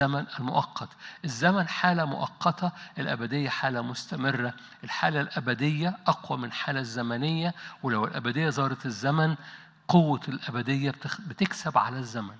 الزمن المؤقت الزمن حالة مؤقتة الأبدية حالة مستمرة الحالة الأبدية أقوى من الحالة الزمنية ولو الأبدية زارت الزمن قوة الأبدية بتخ- بتكسب على الزمن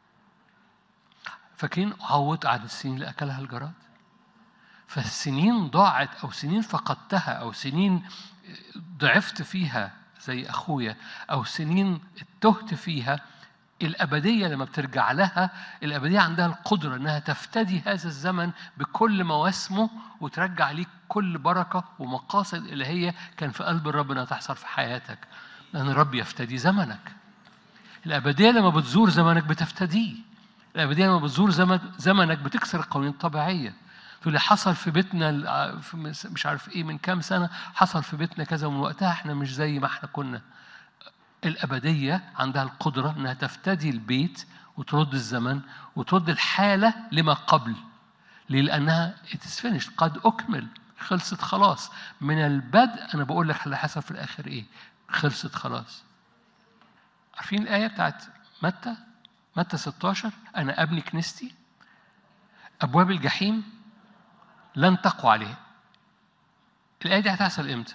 فاكرين عوض عن السنين اللي أكلها الجراد فالسنين ضاعت أو سنين فقدتها أو سنين ضعفت فيها زي أخويا أو سنين تهت فيها الأبدية لما بترجع لها الأبدية عندها القدرة إنها تفتدي هذا الزمن بكل مواسمه وترجع ليك كل بركة ومقاصد إلهية كان في قلب الرب إنها تحصل في حياتك لأن الرب يفتدي زمنك الأبدية لما بتزور زمنك بتفتديه الأبدية لما بتزور زمن زمنك بتكسر القوانين الطبيعية تقول لي حصل في بيتنا ال- في مس- مش عارف ايه من كام سنة حصل في بيتنا كذا ومن وقتها احنا مش زي ما احنا كنا الأبدية عندها القدرة إنها تفتدي البيت وترد الزمن وترد الحالة لما قبل ليه؟ لأنها it is finished قد أكمل خلصت خلاص من البدء أنا بقول لك اللي حصل في الآخر إيه خلصت خلاص عارفين الآية بتاعت متى متى 16 أنا أبني كنيستي أبواب الجحيم لن تقوى عليها الآية دي هتحصل إمتى؟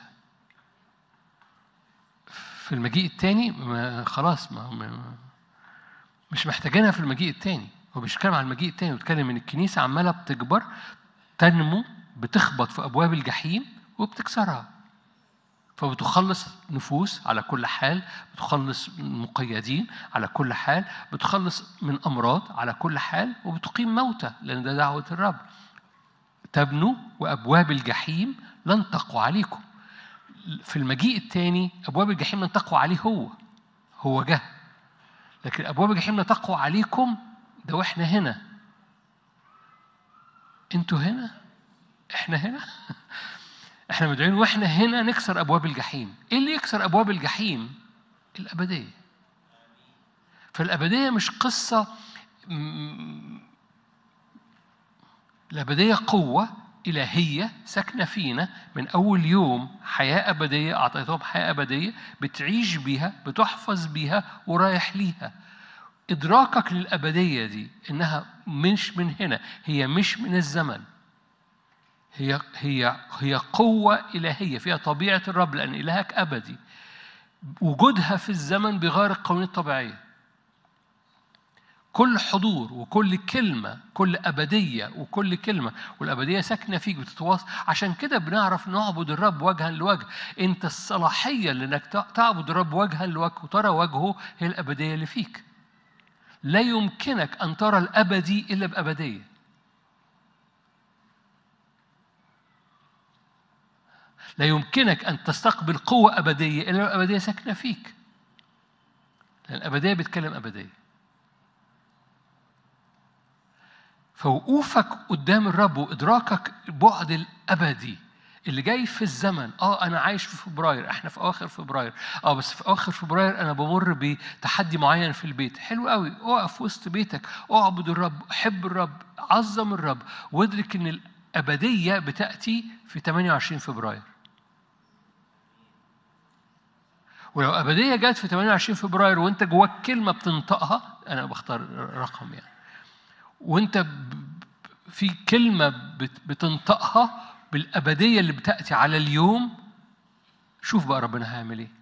في المجيء الثاني ما خلاص ما ما- مش محتاجينها في المجيء الثاني هو مش بيتكلم عن المجيء الثاني بيتكلم ان الكنيسه عماله بتكبر تنمو بتخبط في ابواب الجحيم وبتكسرها فبتخلص نفوس على كل حال بتخلص مقيدين على كل حال بتخلص من امراض على كل حال وبتقيم موتى لان ده دعوه الرب تبنوا وابواب الجحيم لن تقوى عليكم في المجيء الثاني ابواب الجحيم لن تقوى عليه هو هو جه لكن ابواب الجحيم لا تقوى عليكم ده واحنا هنا انتوا هنا احنا هنا احنا مدعوين واحنا هنا نكسر ابواب الجحيم ايه اللي يكسر ابواب الجحيم الابديه فالابديه مش قصه م- الابديه قوه إلهية ساكنة فينا من أول يوم حياة أبدية أعطيتهم حياة أبدية بتعيش بيها بتحفظ بيها ورايح ليها إدراكك للأبدية دي إنها مش من هنا هي مش من الزمن هي هي هي قوة إلهية فيها طبيعة الرب لأن إلهك أبدي وجودها في الزمن بيغير القوانين الطبيعية كل حضور وكل كلمة كل أبدية وكل كلمة والأبدية ساكنة فيك بتتواصل عشان كده بنعرف نعبد الرب وجها لوجه أنت الصلاحية لأنك تعبد الرب وجها لوجه وترى وجهه هي الأبدية اللي فيك لا يمكنك أن ترى الأبدي إلا بأبدية لا يمكنك أن تستقبل قوة أبدية إلا الأبدية ساكنة فيك لأن الأبدية بتكلم أبدية فوقوفك قدام الرب وإدراكك البعد الأبدي اللي جاي في الزمن اه انا عايش في فبراير احنا في اواخر فبراير اه بس في اواخر فبراير انا بمر بتحدي معين في البيت حلو قوي اقف وسط بيتك اعبد الرب حب الرب عظم الرب وادرك ان الابديه بتاتي في 28 فبراير ولو أبدية جت في 28 فبراير وأنت جواك كلمة بتنطقها أنا بختار رقم يعني وأنت في كلمة بتنطقها بالأبدية اللي بتأتي على اليوم شوف بقى ربنا هيعمل إيه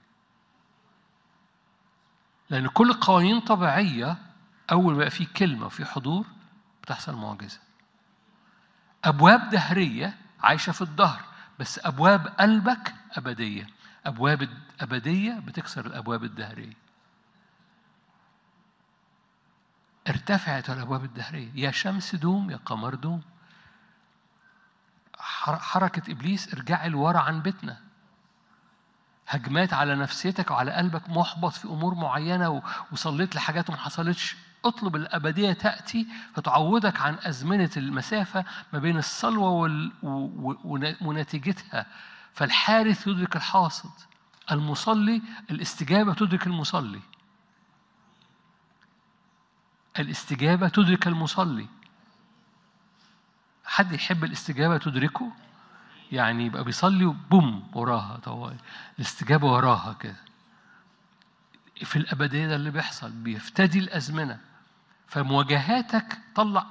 لأن كل قوانين طبيعية أول ما يبقى في كلمة وفي حضور بتحصل معجزة أبواب دهرية عايشة في الظهر بس أبواب قلبك أبدية أبواب أبدية بتكسر الأبواب الدهرية ارتفعت الأبواب الدهرية يا شمس دوم يا قمر دوم حركة إبليس ارجعي لورا عن بيتنا هجمات على نفسيتك وعلى قلبك محبط في أمور معينة وصليت لحاجات وما حصلتش اطلب الأبدية تأتي فتعودك عن أزمنة المسافة ما بين الصلوة وال... ونتيجتها فالحارث يدرك الحاصد المصلي الاستجابة تدرك المصلي الاستجابة تدرك المصلي حد يحب الاستجابة تدركه يعني يبقى بيصلي وبوم وراها طوال الاستجابة وراها كده في الأبدية ده اللي بيحصل بيفتدي الأزمنة فمواجهاتك طلع